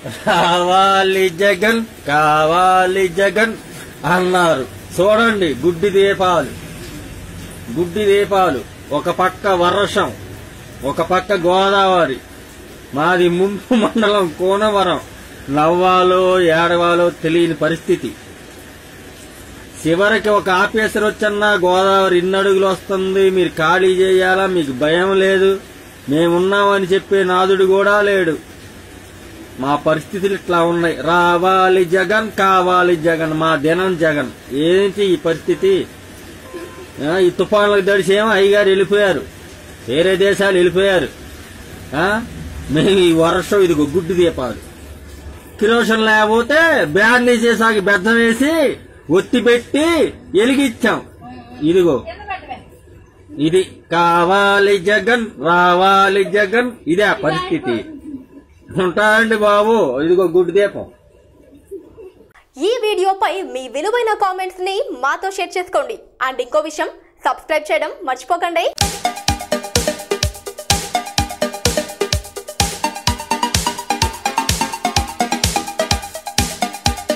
కావాలి జగన్ కావాలి జగన్ అన్నారు చూడండి గుడ్డి దీపాలు గుడ్డి దీపాలు ఒక పక్క వర్షం ఒక పక్క గోదావరి మాది ముంపు మండలం కోనవరం నవ్వాలో ఏడవాలో తెలియని పరిస్థితి చివరికి ఒక ఆఫీసర్ వచ్చన్నా గోదావరి ఇన్ని అడుగులు వస్తుంది మీరు ఖాళీ చేయాలా మీకు భయం లేదు మేమున్నామని చెప్పే నాదుడు కూడా లేడు మా పరిస్థితులు ఇట్లా ఉన్నాయి రావాలి జగన్ కావాలి జగన్ మా దినం జగన్ ఏంటి ఈ పరిస్థితి ఆ, ఈ తుఫాన్లకు దడిసేమో అయ్యగారు వెళ్ళిపోయారు వేరే దేశాలు వెళ్ళిపోయారు ఆ, మేము ఈ వర్షం ఇది గుడ్డు దీపాలు కిరోషన్ లేకపోతే బ్యాన్ చేసాకి బెద్దం వేసి ఒత్తి పెట్టి వెలిగిచ్చాం ఇదిగో ఇది కావాలి జగన్ రావాలి జగన్ ఇదే ఆ పరిస్థితి ఉంటాయండి బాబు ఇదిగో గుడ్డు దీపం ఈ వీడియోపై మీ విలువైన కామెంట్స్ ని మాతో షేర్ చేసుకోండి అండ్ ఇంకో విషయం సబ్స్క్రైబ్ చేయడం మర్చిపోకండి